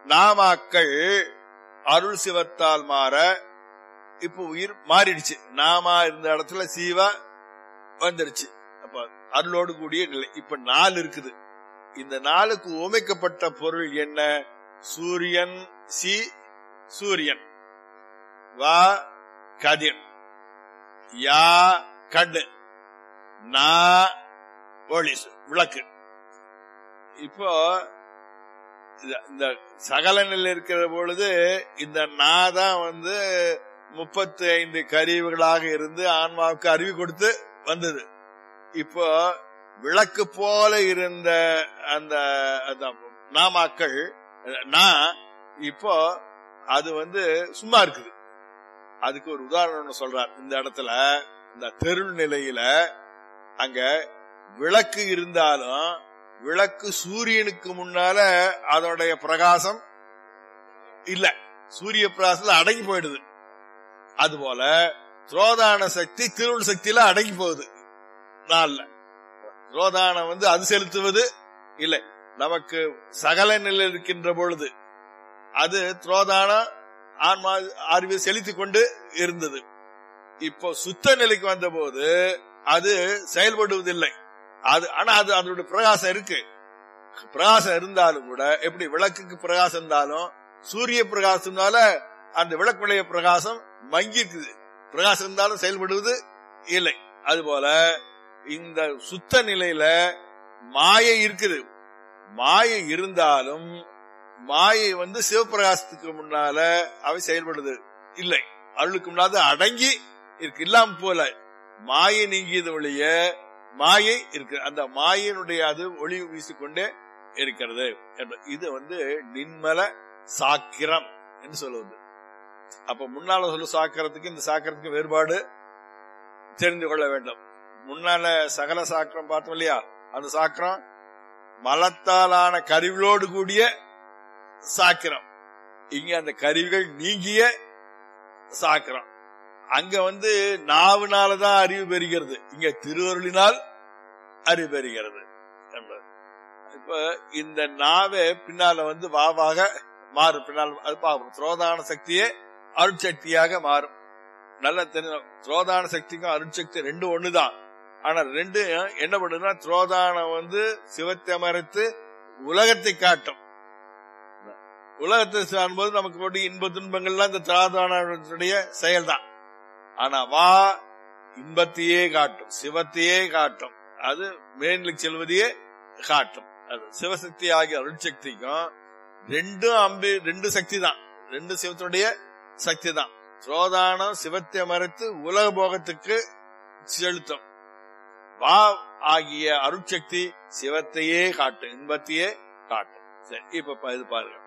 நாமாக்கள் அருள் சிவத்தால் மாற இப்ப உயிர் மாறிடுச்சு நாமா இருந்த இடத்துல சீவா வந்துருச்சு அப்ப அருளோடு கூடிய நிலை இப்ப நாலு இருக்குது இந்த நாளுக்கு உமைக்கப்பட்ட பொருள் என்ன சூரியன் சி சூரியன் வா கதிர் யா கண்ணு நா ஒளி விளக்கு இப்போ இந்த- இந்த சகல நிலை இருக்கிற பொழுது இந்த நா தான் வந்து முப்பத்தி ஐந்து கருவிகளாக இருந்து ஆன்மாவுக்கு அறிவு கொடுத்து வந்தது இப்போ விளக்கு போல இருந்த அந்த அந்த நாமாக்கள் நான் இப்போ அது வந்து சும்மா இருக்குது அதுக்கு ஒரு உதாரணம் சொல்றார் இந்த இடத்துல இந்த தெருள் நிலையில அங்க விளக்கு இருந்தாலும் விளக்கு சூரியனுக்கு முன்னால அதோடைய பிரகாசம் இல்ல சூரிய பிரகாசத்துல அடங்கி போயிடுது அதுபோல துரோதான சக்தி திருவுள் சக்தியில அடங்கி போகுது நாள்ல துரோதானம் வந்து அது செலுத்துவது இல்லை நமக்கு சகல நிலையில் இருக்கின்ற பொழுது அது துரோதான ஆன்மா அறிவை செலுத்திக் கொண்டு இருந்தது இப்போ சுத்த நிலைக்கு வந்த போது அது செயல்படுவதில்லை அது ஆனா அது அதனுடைய பிரகாசம் இருக்கு பிரகாசம் இருந்தாலும் கூட எப்படி விளக்குக்கு பிரகாசம் இருந்தாலும் சூரிய பிரகாசம்னால அந்த விளக்குடைய பிரகாசம் மங்கி இருக்குது பிரகாசம் இருந்தாலும் செயல்படுவது இல்லை அதுபோல இந்த சுத்த நிலையில மாயை இருக்குது மாயை இருந்தாலும் மாயை வந்து சிவபிரகாசத்துக்கு முன்னால அவை செயல்படுது இல்லை அருளுக்கு முன்னால அடங்கி இருக்கு இல்லாம போல மாயை நீங்கியது ஒழிய மாயை இருக்கு அந்த மாயினுடைய அது ஒளி வீசிக்கொண்டே இருக்கிறது என்பது. இது வந்து நின்மல சாக்கிரம் என்று சொல்லுவது அப்ப முன்னால சொல்ல சாக்கிரத்துக்கு இந்த சாக்கிரத்துக்கு வேறுபாடு தெரிந்து கொள்ள வேண்டும் முன்னால சகல சாக்கிரம் பார்த்தோம் இல்லையா அந்த சாக்கிரம் மலத்தாலான கருவிகளோடு கூடிய சாக்கிரம் இங்க அந்த கருவிகள் நீங்கிய சாக்கிரம் அங்க வந்து நாவுனாலதான் அறிவு பெறுகிறது இங்க திருவருளினால் அறிவு பெறுகிறது என்பது இப்ப இந்த நாவே பின்னால வந்து வாவாக மாறும் பின்னால் அது பார்ப்போம் துரோதான சக்தியே அருட்சக்தியாக மாறும் நல்லா தெரியும் துரோதான சக்திக்கும் அருட்சக்தி ரெண்டும் ஒண்ணுதான் ஆனா ரெண்டு என்ன பண்ணுதுன்னா துரோதானம் வந்து சிவத்தை மறைத்து உலகத்தை காட்டும் உலகத்தை சாரும்போது நமக்கு போட்டு இன்ப துன்பங்கள்லாம் இந்த திராதானுடைய செயல்தான் ஆனா வா இன்பத்தையே காட்டும் சிவத்தையே காட்டும் அது மேன்லுக்கு செல்வதையே காட்டும் அது சிவசக்தி ஆகிய அருட்சக்திக்கும் ரெண்டும் அம்பி ரெண்டு சக்தி தான் ரெண்டு சிவத்தினுடைய சக்தி தான் சோதானம் சிவத்தை மறைத்து உலக போகத்துக்கு செலுத்தும் வா ஆகிய அருட்சக்தி சிவத்தையே காட்டும் இன்பத்தையே காட்டும் சரி இப்ப பா- இது பாருங்க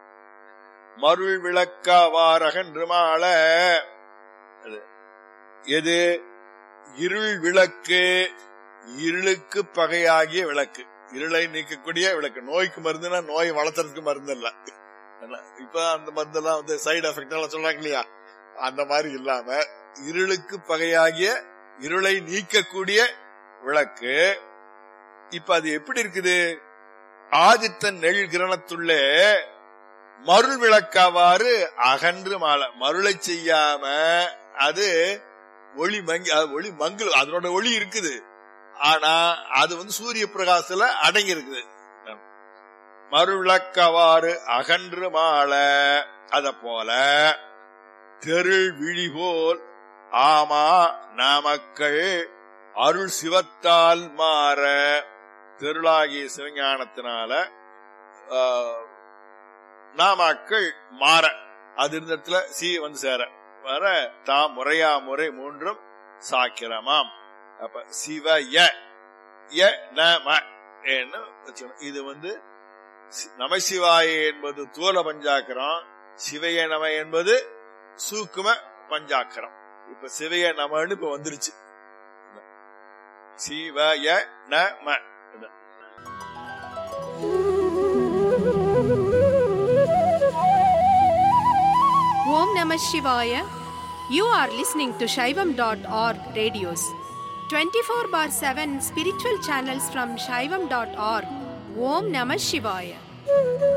மருள் விளக்கவாரகன்று மாள அது. எது இருள் விளக்கு இருளுக்கு பகையாகிய விளக்கு இருளை நீக்கக்கூடிய விளக்கு நோய்க்கு மருந்துனா நோய் வளர்த்துறதுக்கு மருந்து இல்ல என்ன, இப்ப அந்த மருந்தெல்லாம் வந்து சைடு எஃபெக்ட் எல்லாம் சொல்றாங்க இல்லையா அந்த மாதிரி இல்லாம இருளுக்கு பகையாகிய இருளை நீக்கக்கூடிய விளக்கு இப்ப அது எப்படி இருக்குது ஆதித்த நெல் கிரணத்துள்ளே மருள் விளக்காவாறு அகன்று மாலை மருளை செய்யாம அது ஒளி மங்கி அது ஒளி மங்கல் அதனோட ஒளி இருக்குது ஆனா அது வந்து சூரிய பிரகாசத்துல அடங்கி இருக்குது மருள் விளக்கவாறு அகன்று மாலை அத போல தெருள் விழி போல் ஆமா நாமக்கள் அருள் சிவத்தால் மாற தெருளாகிய சிவஞானத்தினால ஆஹ், நாமாக்கள் மாற அது இருந்தத்துல சி வந்து சேர வர தாம் முறையா முறை மூன்றும் சாக்கிரமாம் அப்ப சிவ ய ய நம ன்னு வச்சுக்கணும். இது வந்து சி- நமசிவாய என்பது தூல பஞ்சாக்கரம் சிவைய நம என்பது சூக்கும பஞ்சாக்கரம் இப்ப சிவைய நமன்னு இப்ப வந்துருச்சு சிவய நம Om Namah Shivaya. You are listening to Shaivam.org radios. 24 bar 7 spiritual channels from Shaivam.org. Om Namah Shivaya.